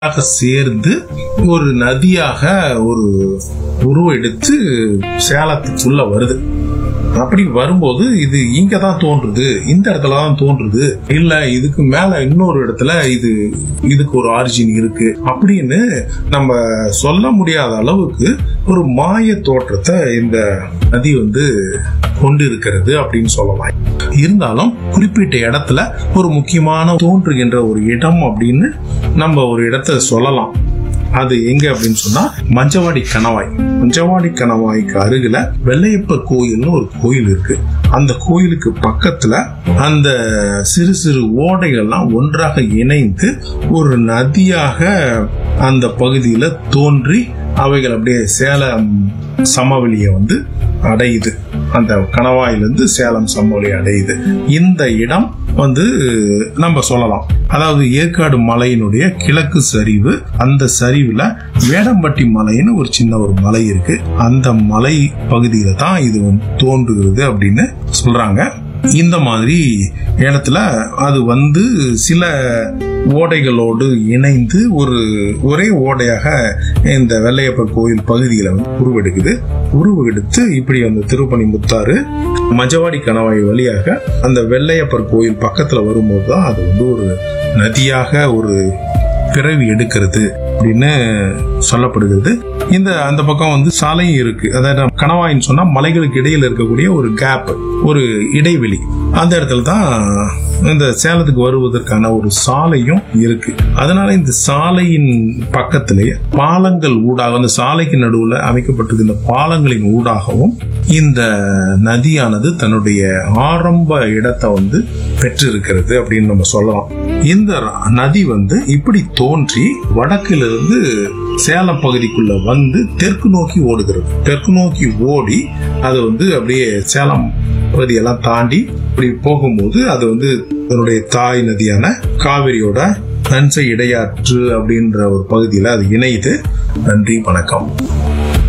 ஒன்றாக சேர்ந்து ஒரு நதியாக ஒரு உருவம் எடுத்து சேலத்துக்குள்ள வருது அப்படி வரும்போது இது இங்க தான் தோன்றுது இந்த இடத்துல தான் தோன்றுது இல்ல இதுக்கு மேல இன்னொரு இடத்துல இது இதுக்கு ஒரு ஆரிஜின் இருக்கு அப்படின்னு நம்ம சொல்ல முடியாத அளவுக்கு ஒரு மாய தோற்றத்தை இந்த நதி வந்து கொண்டு இருக்கிறது அப்படின்னு சொல்லலாம் இருந்தாலும் குறிப்பிட்ட இடத்துல ஒரு முக்கியமான தோன்றுகின்ற ஒரு இடம் அப்படின்னு நம்ம ஒரு இடத்த சொல்லலாம் அது எங்க அப்படின்னு சொன்னா மஞ்சவாடி கணவாய் மஞ்சவாடி கணவாய்க்கு அருகில வெள்ளையப்பர் கோயில்னு ஒரு கோயில் இருக்கு அந்த கோயிலுக்கு பக்கத்துல அந்த சிறு சிறு ஓடைகள்லாம் ஒன்றாக இணைந்து ஒரு நதியாக அந்த பகுதியில தோன்றி அவைகள் அப்படியே சேலம் சமவெளியை வந்து அடையுது அந்த கணவாயிலிருந்து சேலம் சமவெளி அடையுது இந்த இடம் வந்து நம்ம சொல்லலாம் அதாவது ஏற்காடு மலையினுடைய கிழக்கு சரிவு அந்த சரிவுல வேடம்பட்டி மலைன்னு ஒரு சின்ன ஒரு மலை இருக்கு அந்த மலை பகுதியில தான் இது வந்து தோன்றுகிறது அப்படின்னு சொல்றாங்க இந்த மாதிரி இடத்துல அது வந்து சில ஓடைகளோடு இணைந்து ஒரு ஒரே ஓடையாக இந்த வெள்ளையப்பர் கோயில் பகுதியில வந்து உருவெடுக்குது உருவெடுத்து இப்படி அந்த திருப்பணி முத்தாறு மஜவாடி கணவாய் வழியாக அந்த வெள்ளையப்பர் கோயில் பக்கத்துல வரும்போது தான் அது வந்து ஒரு நதியாக ஒரு பிறவி எடுக்கிறது அப்படின்னு சொல்லப்படுகிறது இந்த அந்த பக்கம் வந்து சாலையும் இருக்கு அதாவது கணவாயின்னு சொன்னா மலைகளுக்கு இடையில இருக்கக்கூடிய ஒரு கேப் ஒரு இடைவெளி அந்த இடத்துல தான் இந்த சேலத்துக்கு வருவதற்கான ஒரு சாலையும் இருக்கு அதனால இந்த சாலையின் பக்கத்திலேயே பாலங்கள் ஊடாக அந்த சாலைக்கு நடுவுல அமைக்கப்பட்டிருக்கின்ற பாலங்களின் ஊடாகவும் இந்த நதியானது தன்னுடைய ஆரம்ப இடத்தை வந்து பெற்றிருக்கிறது அப்படின்னு நம்ம சொல்லலாம் இந்த நதி வந்து இப்படி தோன்றி வடக்கிலிருந்து சேலம் பகுதிக்குள்ள வந்து தெற்கு நோக்கி ஓடுகிறது தெற்கு நோக்கி ஓடி அது வந்து அப்படியே சேலம் பகுதியெல்லாம் தாண்டி இப்படி போகும்போது அது வந்து தன்னுடைய தாய் நதியான காவிரியோட நன்சை இடையாற்று அப்படின்ற ஒரு பகுதியில் அது இணையுது நன்றி வணக்கம்